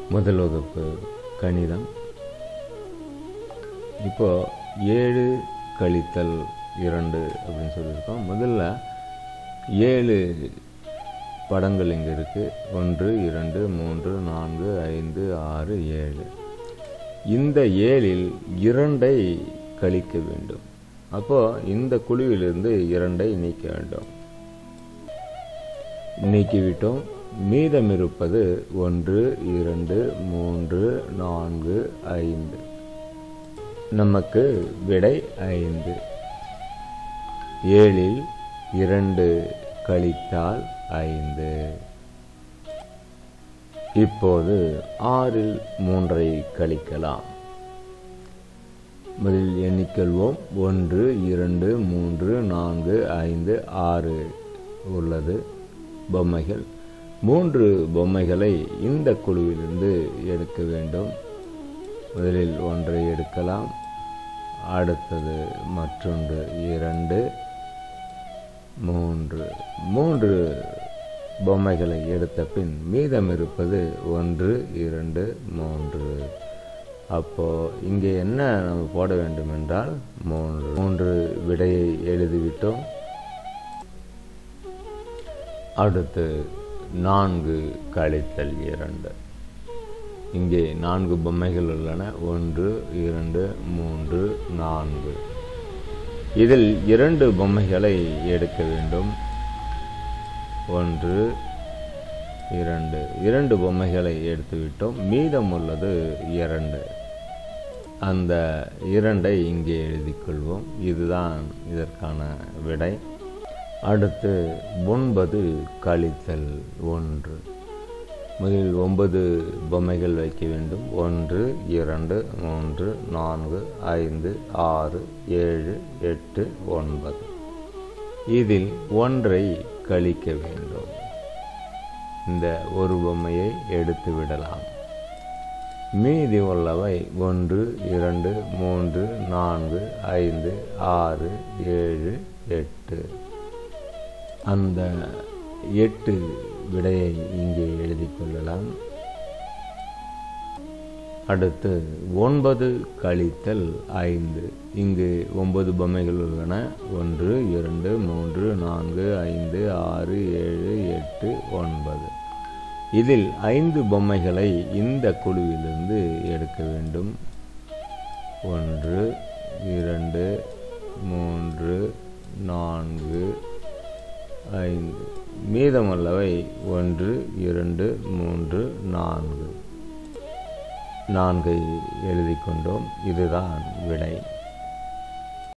முதல் வகுப்பு கணிதம் இப்போ ஏழு கழித்தல் இரண்டு அப்படின்னு சொல்லியிருக்கோம் முதல்ல ஏழு படங்கள் இங்கே இருக்குது ஒன்று இரண்டு மூன்று நான்கு ஐந்து ஆறு ஏழு இந்த ஏழில் இரண்டை கழிக்க வேண்டும் அப்போ இந்த குழுவிலிருந்து இரண்டை நீக்க வேண்டும் நீக்கிவிட்டோம் மீதம் இருப்பது ஒன்று இரண்டு மூன்று நான்கு ஐந்து நமக்கு விடை ஐந்து ஏழில் இரண்டு கழித்தால் ஐந்து இப்போது ஆறில் மூன்றை கழிக்கலாம் முதலில் எண்ணிக்கொள்வோம் ஒன்று இரண்டு மூன்று நான்கு ஐந்து ஆறு உள்ளது பொம்மைகள் மூன்று பொம்மைகளை இந்த குழுவிலிருந்து எடுக்க வேண்டும் முதலில் ஒன்றை எடுக்கலாம் அடுத்தது மற்றொன்று இரண்டு மூன்று மூன்று பொம்மைகளை எடுத்த பின் மீதம் இருப்பது ஒன்று இரண்டு மூன்று அப்போ இங்கே என்ன நம்ம போட வேண்டும் என்றால் மூன்று மூன்று விடையை எழுதிவிட்டோம் அடுத்து நான்கு கழித்தல் இரண்டு இங்கே நான்கு பொம்மைகள் உள்ளன ஒன்று இரண்டு மூன்று நான்கு இதில் இரண்டு பொம்மைகளை எடுக்க வேண்டும் ஒன்று இரண்டு இரண்டு பொம்மைகளை எடுத்துவிட்டோம் மீதம் உள்ளது இரண்டு அந்த இரண்டை இங்கே எழுதிக்கொள்வோம் இதுதான் இதற்கான விடை அடுத்து ஒன்பது கழித்தல் ஒன்று முதலில் ஒன்பது பொம்மைகள் வைக்க வேண்டும் ஒன்று இரண்டு மூன்று நான்கு ஐந்து ஆறு ஏழு எட்டு ஒன்பது இதில் ஒன்றை கழிக்க வேண்டும் இந்த ஒரு பொம்மையை எடுத்து விடலாம் மீதி உள்ளவை ஒன்று இரண்டு மூன்று நான்கு ஐந்து ஆறு ஏழு எட்டு அந்த எட்டு விடையை இங்கே எழுதி கொள்ளலாம் அடுத்து ஒன்பது கழித்தல் ஐந்து இங்கு ஒன்பது பொம்மைகள் உள்ளன ஒன்று இரண்டு மூன்று நான்கு ஐந்து ஆறு ஏழு எட்டு ஒன்பது இதில் ஐந்து பொம்மைகளை இந்த குழுவிலிருந்து எடுக்க வேண்டும் ஒன்று இரண்டு மூன்று நான்கு ஐந்து மீதமுள்ளவை ஒன்று இரண்டு மூன்று நான்கு நான்கை எழுதி கொண்டோம் இதுதான் விடை